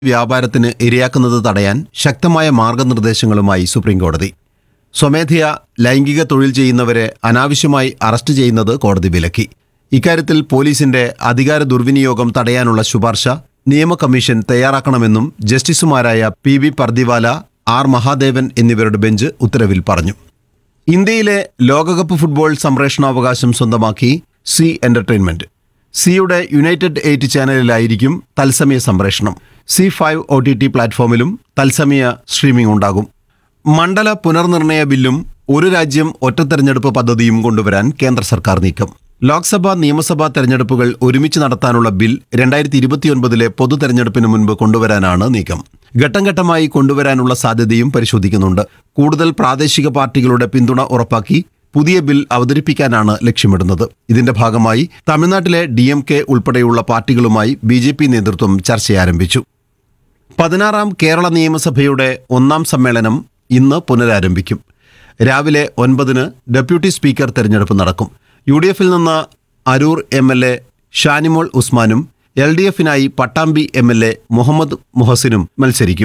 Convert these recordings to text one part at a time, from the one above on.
വ്യാപാരത്തിന് ഇരയാക്കുന്നത് തടയാൻ ശക്തമായ മാർഗനിർദ്ദേശങ്ങളുമായി സുപ്രീംകോടതി സ്വമേധയാ ലൈംഗിക തൊഴിൽ ചെയ്യുന്നവരെ അനാവശ്യമായി അറസ്റ്റ് ചെയ്യുന്നത് കോടതി വിലക്കി ഇക്കാര്യത്തിൽ പോലീസിന്റെ അധികാര ദുർവിനിയോഗം തടയാനുള്ള ശുപാർശ നിയമ കമ്മീഷൻ തയ്യാറാക്കണമെന്നും ജസ്റ്റിസുമാരായ P V Pardiwala R Mahadevan എന്നിവരുടെ ബെഞ്ച് ഉത്തരവിൽ പറഞ്ഞു ഇന്ത്യയിലെ ലോകകപ്പ് ഫുട്ബോൾ സംപ്രേഷണാവകാശം സ്വന്തമാക്കി സി എന്റർടൈൻമെന്റ് സിയുടെ യുണൈറ്റഡ് എയ്റ്റ് ചാനലിലായിരിക്കും തത്സമയ സംപ്രേഷണം Zee five O T T പ്ലാറ്റ്ഫോമിലും തത്സമയ സ്ട്രീമിംഗ് ഉണ്ടാകും മണ്ഡല പുനർനിർണയ ബില്ലും ഒരു രാജ്യം ഒറ്റ തെരഞ്ഞെടുപ്പ് പദ്ധതിയും കൊണ്ടുവരാൻ കേന്ദ്ര സർക്കാർ നീക്കം ലോക്സഭാ നിയമസഭാ തെരഞ്ഞെടുപ്പുകൾ ഒരുമിച്ച് നടത്താനുള്ള ബിൽ രണ്ടായിരത്തി ഇരുപത്തിയൊൻപതിലെ പൊതു തെരഞ്ഞെടുപ്പിന് മുൻപ് കൊണ്ടുവരാനാണ് നീക്കം ഘട്ടം ഘട്ടമായി കൊണ്ടുവരാനുള്ള സാധ്യതയും പരിശോധിക്കുന്നുണ്ട് കൂടുതൽ പ്രാദേശിക പാർട്ടികളുടെ പിന്തുണ ഉറപ്പാക്കി പുതിയ ബിൽ അവതരിപ്പിക്കാനാണ് ലക്ഷ്യമിടുന്നത് ഇതിന്റെ ഭാഗമായി തമിഴ്നാട്ടിലെ ഡി എം കെ ഉൾപ്പെടെയുള്ള പാർട്ടികളുമായി ബി ജെ പി നേതൃത്വം ചർച്ചയാരംഭിച്ചു പതിനാറാം കേരള നിയമസഭയുടെ ഒന്നാം സമ്മേളനം ഇന്ന് പുനരാരംഭിക്കും രാവിലെ ഒൻപതിന് ഡെപ്യൂട്ടി സ്പീക്കർ തെരഞ്ഞെടുപ്പ് നടക്കും യു ഡി എഫിൽ നിന്ന് Aroor M L A Shanimol ഉസ്മാനും എൽ ഡി എഫിനായി Pattambi M L A Muhammad മുഹസിനും മത്സരിക്കും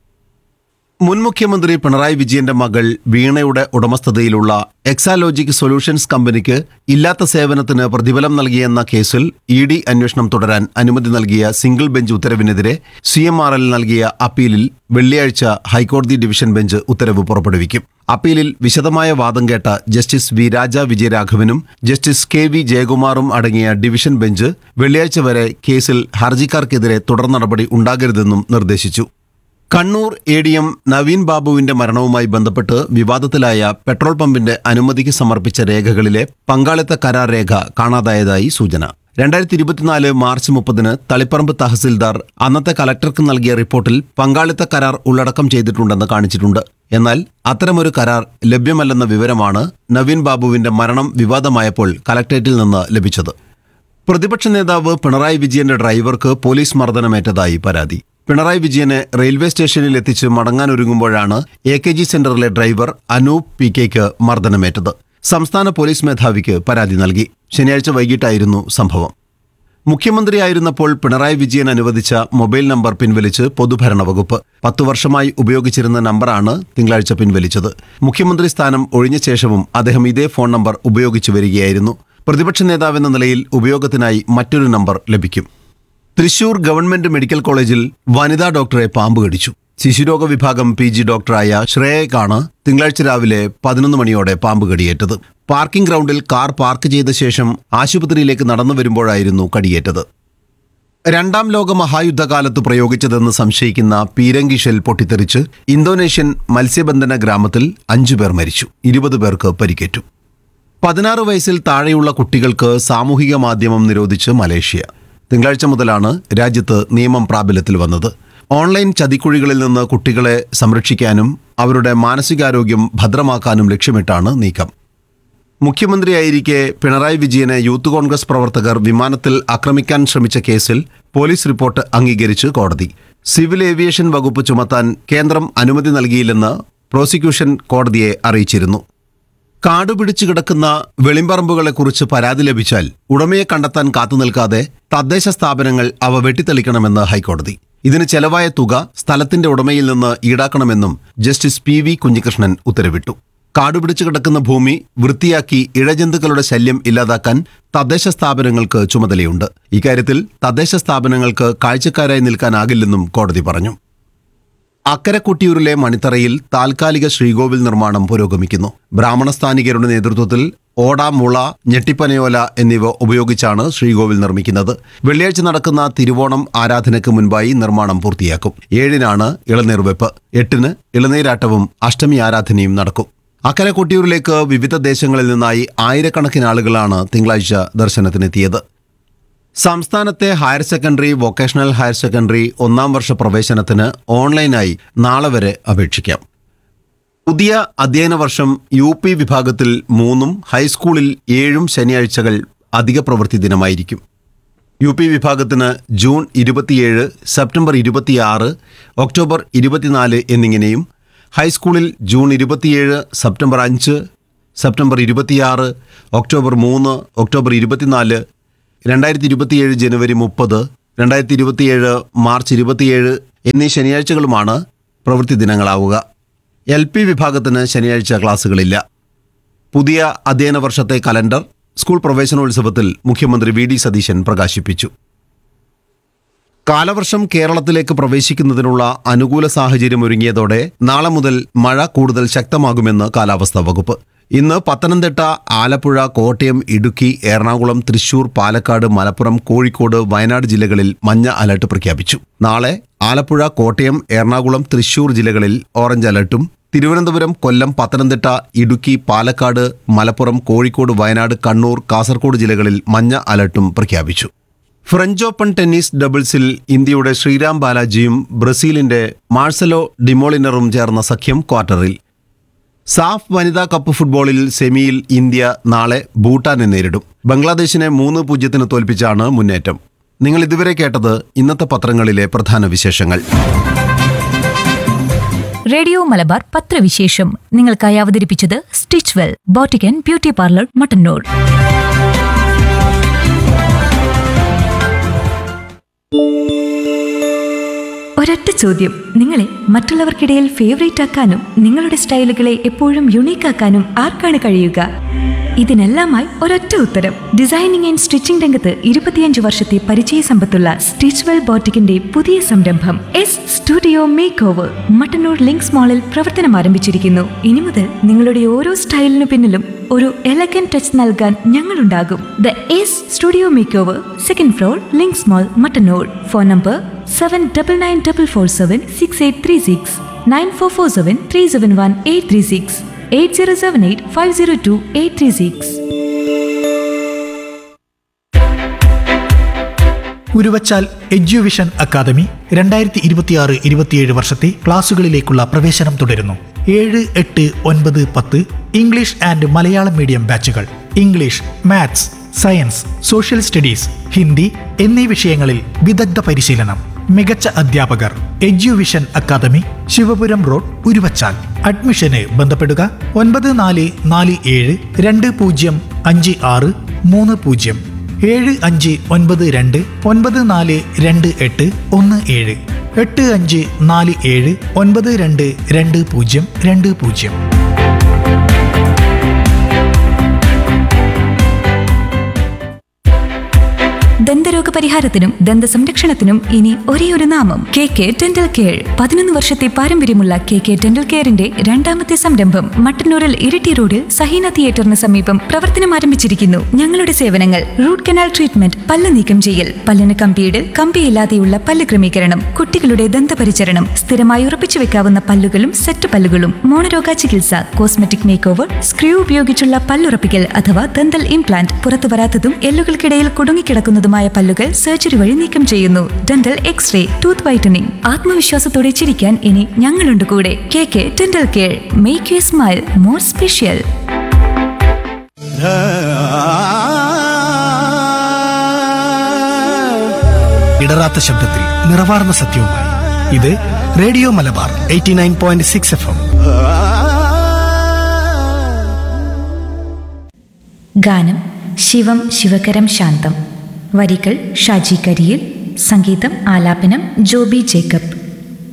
മുൻ മുഖ്യമന്ത്രി പിണറായി വിജയന്റെ മകൾ വീണയുടെ ഉടമസ്ഥതയിലുള്ള എക്സാലോജിക് സൊല്യൂഷൻസ് കമ്പനിക്ക് ഇല്ലാത്ത സേവനത്തിന് പ്രതിഫലം നൽകിയെന്ന കേസിൽ ഇ ഡി അന്വേഷണം തുടരാൻ അനുമതി നൽകിയ സിംഗിൾ ബെഞ്ച് ഉത്തരവിനെതിരെ സി എം ആർ എൽ നൽകിയ അപ്പീലിൽ വെള്ളിയാഴ്ച ഹൈക്കോടതി ഡിവിഷൻ ബെഞ്ച് ഉത്തരവ് പുറപ്പെടുവിക്കും അപ്പീലിൽ വിശദമായ വാദം കേട്ട ജസ്റ്റിസ് വി രാജ വിജയരാഘവനും ജസ്റ്റിസ് കെ വി ജയകുമാറും അടങ്ങിയ ഡിവിഷൻ ബെഞ്ച് വെള്ളിയാഴ്ച വരെ കേസിൽ ഹർജിക്കാർക്കെതിരെ തുടർ നടപടി ഉണ്ടാകരുതെന്നും നിർദ്ദേശിച്ചു Kannur A D M Naveen ബാബുവിന്റെ മരണവുമായി ബന്ധപ്പെട്ട് വിവാദത്തിലായ പെട്രോൾ പമ്പിന്റെ അനുമതിക്ക് സമർപ്പിച്ച രേഖകളിലെ പങ്കാളിത്ത കരാർ രേഖ കാണാതായതായി സൂചന രണ്ടായിരത്തി ഇരുപത്തിനാല് മാർച്ച് മുപ്പതിന് തളിപ്പറമ്പ് തഹസിൽദാർ അന്നത്തെ കലക്ടർക്ക് നൽകിയ റിപ്പോർട്ടിൽ പങ്കാളിത്ത കരാർ ഉള്ളടക്കം ചെയ്തിട്ടുണ്ടെന്ന് കാണിച്ചിട്ടുണ്ട് എന്നാൽ അത്തരമൊരു കരാർ ലഭ്യമല്ലെന്ന വിവരമാണ് നവീൻ ബാബുവിന്റെ മരണം വിവാദമായപ്പോൾ കലക്ടറേറ്റിൽ നിന്ന് ലഭിച്ചത് പ്രതിപക്ഷ നേതാവ് പിണറായി വിജയന്റെ ഡ്രൈവർക്ക് പോലീസ് മർദ്ദനമേറ്റതായി പരാതി പിണറായി വിജയനെ റെയിൽവേ സ്റ്റേഷനിൽ എത്തിച്ച് മടങ്ങാനൊരുങ്ങുമ്പോഴാണ് എ കെ ജി സെന്ററിലെ ഡ്രൈവർ അനൂപ് പി കെക്ക് മർദ്ദനമേറ്റത് സംസ്ഥാന പോലീസ് മേധാവിക്ക് പരാതി നൽകി ശനിയാഴ്ച വൈകിട്ടായിരുന്നു സംഭവം മുഖ്യമന്ത്രിയായിരുന്നപ്പോൾ പിണറായി വിജയൻ അനുവദിച്ച മൊബൈൽ നമ്പർ പിൻവലിച്ച് പൊതുഭരണ വകുപ്പ് പത്തു വർഷമായി ഉപയോഗിച്ചിരുന്ന നമ്പറാണ് തിങ്കളാഴ്ച പിൻവലിച്ചത് മുഖ്യമന്ത്രി സ്ഥാനം ഒഴിഞ്ഞ ശേഷവും അദ്ദേഹം ഇതേ ഫോൺ നമ്പർ ഉപയോഗിച്ചു വരികയായിരുന്നു പ്രതിപക്ഷ നേതാവെന്ന നിലയിൽ ഉപയോഗത്തിനായി മറ്റൊരു നമ്പർ ലഭിക്കും തൃശൂർ ഗവൺമെന്റ് മെഡിക്കൽ കോളേജിൽ വനിതാ ഡോക്ടറെ പാമ്പ് കടിച്ചു ശിശുരോഗ വിഭാഗം പി ജി ഡോക്ടറായ ശ്രേയക്കാണ് തിങ്കളാഴ്ച രാവിലെ പതിനൊന്ന് മണിയോടെ പാമ്പ് കടിയേറ്റത് പാർക്കിംഗ് ഗ്രൗണ്ടിൽ കാർ പാർക്ക് ചെയ്ത ശേഷം ആശുപത്രിയിലേക്ക് നടന്നു വരുമ്പോഴായിരുന്നു കടിയേറ്റത് രണ്ടാം ലോക മഹായുദ്ധകാലത്ത് പ്രയോഗിച്ചതെന്ന് സംശയിക്കുന്ന പീരങ്കി ഷെൽ പൊട്ടിത്തെറിച്ച് ഇന്തോനേഷ്യൻ മത്സ്യബന്ധന ഗ്രാമത്തിൽ അഞ്ചുപേർ മരിച്ചു ഇരുപത് പേർക്ക് പരിക്കേറ്റു പതിനാറ് വയസ്സിൽ താഴെയുള്ള കുട്ടികൾക്ക് സാമൂഹിക മാധ്യമം നിരോധിച്ച് മലേഷ്യ തിങ്കളാഴ്ച മുതലാണ് രാജ്യത്ത് നിയമം പ്രാബല്യത്തിൽ വന്നത് ഓൺലൈൻ ചതിക്കുഴികളിൽ നിന്ന് കുട്ടികളെ സംരക്ഷിക്കാനും അവരുടെ മാനസികാരോഗ്യം ഭദ്രമാക്കാനും ലക്ഷ്യമിട്ടാണ് നീക്കം മുഖ്യമന്ത്രിയായിരിക്കെ പിണറായി വിജയനെ യൂത്ത് കോൺഗ്രസ് പ്രവർത്തകർ വിമാനത്തിൽ ആക്രമിക്കാൻ ശ്രമിച്ച കേസിൽ പോലീസ് റിപ്പോർട്ട് അംഗീകരിച്ച് കോടതി സിവിൽ ഏവിയേഷൻ വകുപ്പ് ചുമത്താൻ കേന്ദ്രം അനുമതി നൽകിയില്ലെന്ന് പ്രോസിക്യൂഷൻ കോടതിയെ അറിയിച്ചിരുന്നു കാടുപിടിച്ചു കിടക്കുന്ന വെളിമ്പറമ്പുകളെക്കുറിച്ച് പരാതി ലഭിച്ചാൽ ഉടമയെ കണ്ടെത്താൻ കാത്തുനിൽക്കാതെ തദ്ദേശ സ്ഥാപനങ്ങൾ അവ വെട്ടിത്തെളിക്കണമെന്ന് ഹൈക്കോടതി ഇതിന് ചെലവായ തുക സ്ഥലത്തിന്റെ ഉടമയിൽ നിന്ന് ഈടാക്കണമെന്നും ജസ്റ്റിസ് പി വി കുഞ്ഞികൃഷ്ണൻ ഉത്തരവിട്ടു കാടുപിടിച്ചു കിടക്കുന്ന ഭൂമി വൃത്തിയാക്കി ഇഴജന്തുക്കളുടെ ശല്യം ഇല്ലാതാക്കാൻ തദ്ദേശ സ്ഥാപനങ്ങൾക്ക് ചുമതലയുണ്ട് ഇക്കാര്യത്തിൽ തദ്ദേശ സ്ഥാപനങ്ങൾക്ക് കാഴ്ചക്കാരായി നിൽക്കാനാകില്ലെന്നും കോടതി പറഞ്ഞു അക്കരക്കൊട്ടിയൂരിലെ മണിത്തറയിൽ താൽക്കാലിക ശ്രീകോവിൽ നിർമ്മാണം പുരോഗമിക്കുന്നു ബ്രാഹ്മണസ്ഥാനികരുടെ നേതൃത്വത്തിൽ ഓട മുള ഞെട്ടിപ്പനയോല എന്നിവ ഉപയോഗിച്ചാണ് ശ്രീകോവിൽ നിർമ്മിക്കുന്നത് വെള്ളിയാഴ്ച നടക്കുന്ന തിരുവോണം ആരാധനയ്ക്ക് മുൻപായി നിർമ്മാണം പൂർത്തിയാക്കും ഏഴിനാണ് ഇളനീർവെപ്പ് എട്ടിന് ഇളനീരാട്ടവും അഷ്ടമി ആരാധനയും നടക്കും അക്കരെ കൊട്ടിയൂരിലേക്ക് വിവിധ ദേശങ്ങളിൽ നിന്നായി ആയിരക്കണക്കിന് ആളുകളാണ് തിങ്കളാഴ്ച ദർശനത്തിനെത്തിയത് സംസ്ഥാനത്തെ higher secondary vocational higher secondary ഒന്നാം വർഷ പ്രവേശനത്തിന് ഓൺലൈനായി നാളെ വരെ അപേക്ഷിക്കാം പുതിയ അധ്യയന വർഷം യു പി വിഭാഗത്തിൽ മൂന്നും ഹൈസ്കൂളിൽ ഏഴും ശനിയാഴ്ചകൾ അധിക പ്രവൃത്തി ദിനമായിരിക്കും യു പി വിഭാഗത്തിന് ജൂൺ ഇരുപത്തിയേഴ് സെപ്റ്റംബർ ഇരുപത്തിയാറ് ഒക്ടോബർ ഇരുപത്തിനാല് എന്നിങ്ങനെയും ഹൈസ്കൂളിൽ ജൂൺ ഇരുപത്തിയേഴ് സെപ്റ്റംബർ അഞ്ച് സെപ്റ്റംബർ ഇരുപത്തിയാറ് ഒക്ടോബർ മൂന്ന് ഒക്ടോബർ ഇരുപത്തിനാല് രണ്ടായിരത്തി ഇരുപത്തിയേഴ് ജനുവരി മുപ്പത് രണ്ടായിരത്തി ഇരുപത്തിയേഴ് മാർച്ച് ഇരുപത്തിയേഴ് എന്നീ ശനിയാഴ്ചകളുമാണ് പ്രവൃത്തി ദിനങ്ങളാവുക എൽ പി വിഭാഗത്തിന് ശനിയാഴ്ച ക്ലാസുകളില്ല പുതിയ അധ്യയന വർഷത്തെ കലണ്ടർ സ്കൂൾ പ്രവേശനോത്സവത്തിൽ മുഖ്യമന്ത്രി വി ഡി സതീശൻ പ്രകാശിപ്പിച്ചു കാലവർഷം കേരളത്തിലേക്ക് പ്രവേശിക്കുന്നതിനുള്ള അനുകൂല സാഹചര്യം ഒരുങ്ങിയതോടെ നാളെ മുതൽ മഴ കൂടുതൽ ശക്തമാകുമെന്ന് കാലാവസ്ഥാ വകുപ്പ് ഇന്ന് പത്തനംതിട്ട ആലപ്പുഴ കോട്ടയം ഇടുക്കി എറണാകുളം തൃശൂർ പാലക്കാട് മലപ്പുറം കോഴിക്കോട് വയനാട് ജില്ലകളിൽ മഞ്ഞ അലർട്ട് പ്രഖ്യാപിച്ചു നാളെ ആലപ്പുഴ കോട്ടയം എറണാകുളം തൃശൂർ ജില്ലകളിൽ ഓറഞ്ച് അലർട്ടും തിരുവനന്തപുരം കൊല്ലം പത്തനംതിട്ട ഇടുക്കി പാലക്കാട് മലപ്പുറം കോഴിക്കോട് വയനാട് കണ്ണൂർ കാസർഗോഡ് ജില്ലകളിൽ മഞ്ഞ അലർട്ടും പ്രഖ്യാപിച്ചു ഫ്രഞ്ച് ഓപ്പൺ ടെന്നീസ് ഡബിൾസിൽ ഇന്ത്യയുടെ ശ്രീരാം ബാലാജിയും ബ്രസീലിന്റെ മാർസലോ ഡിമോളിനറും ചേർന്ന സഖ്യം ക്വാർട്ടറിൽ സാഫ് വനിതാ കപ്പ് ഫുട്ബോളിൽ സെമിയിൽ ഇന്ത്യ നാളെ ഭൂട്ടാനെ നേരിടും ബംഗ്ലാദേശിനെ മൂന്ന് പൂജ്യത്തിന് തോൽപ്പിച്ചാണ് മുന്നേറ്റം നിങ്ങൾ ഇതുവരെ കേട്ടത് ഇന്നത്തെ പത്രങ്ങളിലെ പ്രധാന വിശേഷങ്ങൾ റേഡിയോ മലബാർ പത്രവിശേഷം നിങ്ങൾക്കായി അവതരിപ്പിച്ചത് stitch well boutique beauty parlour Mattannur ഒരൊറ്റ ചോദ്യം നിങ്ങളെ മറ്റുള്ളവർക്കിടയിൽ ഫേവറേറ്റ് ആക്കാനും നിങ്ങളുടെ സ്റ്റൈലുകളെ എപ്പോഴും യുണീക്ക് ആക്കാനും ആർക്കാണ് കഴിയുക ഇതിനെല്ലാമായി ഒരൊറ്റ ഉത്തരം ഡിസൈനിങ് ആൻഡ് സ്റ്റിച്ചിംഗ് രംഗത്ത് ഇരുപത്തിയഞ്ച് വർഷത്തെ പരിചയ സമ്പത്തുള്ള സ്റ്റിച്ച്വെൽ ബോട്ടിക്കിന്റെ പുതിയ സംരംഭം S studio makeover Mattannur links മാളിൽ പ്രവർത്തനം ആരംഭിച്ചിരിക്കുന്നു ഇനി മുതൽ നിങ്ങളുടെ ഓരോ സ്റ്റൈലിനു പിന്നിലും ഒരു എലഗൻ ടച്ച് നൽകാൻ ഞങ്ങളുണ്ടാകും the S studio makeover second floor links mall Mattannur phone number seven double nine double four seven six eight three six nine four four seven three seven one eight three six eight zero seven eight five zero two eight three six Uruvachal Eduvision academy രണ്ടായിരത്തി ഇരുപത്തിയാറ് ഇരുപത്തിയേഴ് വർഷത്തെ ക്ലാസുകളിലേക്കുള്ള പ്രവേശനം തുടരുന്നു ഏഴ് എട്ട് ഒൻപത് പത്ത് ഇംഗ്ലീഷ് ആൻഡ് മലയാളം മീഡിയം ബാച്ചുകൾ English maths science social studies Hindi എന്നീ വിഷയങ്ങളിൽ വിദഗ്ധ പരിശീലനം മികച്ച അധ്യാപകർ Eduvision academy Sivapuram road Uruvachal അഡ്മിഷന് ബന്ധപ്പെടുക ഒൻപത് നാല് നാല് ഏഴ് രണ്ട് പൂജ്യം അഞ്ച് ആറ് മൂന്ന് പൂജ്യം ഏഴ് അഞ്ച് ഒൻപത് രണ്ട് ഒൻപത് നാല് രണ്ട് എട്ട് ഒന്ന് ഏഴ് എട്ട് അഞ്ച് നാല് ഏഴ് ഒൻപത് രണ്ട് രണ്ട് പൂജ്യം രണ്ട് പൂജ്യം ദന്തരോഗ പരിഹാരത്തിനും ദന്ത സംരക്ഷണത്തിനും ഇനി ഒരേ ഒരു നാമം കെ കെ ഡെന്റൽ കെയർ പതിനൊന്ന് വർഷത്തെ പാരമ്പര്യമുള്ള കെ കെ ഡെന്റൽ കെയറിന്റെ രണ്ടാമത്തെ സംരംഭം മട്ടന്നൂരിൽ ഇരിട്ടി റോഡിൽ സഹീന തിയേറ്ററിന് സമീപം പ്രവർത്തനം ആരംഭിച്ചിരിക്കുന്നു ഞങ്ങളുടെ സേവനങ്ങൾ റൂട്ട് കനാൽ ട്രീറ്റ്മെന്റ് പല്ല് നീക്കം ചെയ്യൽ പല്ലിന് കമ്പിയിടൽ കമ്പിയില്ലാതെയുള്ള പല്ല് ക്രമീകരണം കുട്ടികളുടെ ദന്തപരിചരണം സ്ഥിരമായി ഉറപ്പിച്ചു വെക്കാവുന്ന പല്ലുകളും സെറ്റ് പല്ലുകളും മോണരോഗ ചികിത്സ കോസ്മെറ്റിക് മേക്ക് ഓവർ സ്ക്രൂ ഉപയോഗിച്ചുള്ള പല്ലുറപ്പിക്കൽ അഥവാ ദന്തൽ ഇംപ്ലാന്റ് പുറത്തു വരാത്തതും എല്ലുകൾക്കിടയിൽ കുടുങ്ങിക്കിടക്കുന്നതുമായ പല്ലുകൾ സർജറി വഴി നീക്കം ചെയ്യുന്നു ഡെന്റൽ എക്സ്റേ ടൂത്ത് വൈറ്റനിങ് ആത്മവിശ്വാസത്തോടെ ചിരിക്കാൻ ഇനി ഞങ്ങളുണ്ട് കൂടെ K K dental care make you smile more special ഇടറാത്ത ശബ്ദത്തിൽ നിറവാർന്ന സത്യവുമായി ഇത് radio Malabar eighty nine point six F M ഗാനം ശിവം ശിവകരം ശാന്തം വരികൾ ഷാജി കരിയിൽ സംഗീതം ആലാപനം ജോബി ജേക്കബ്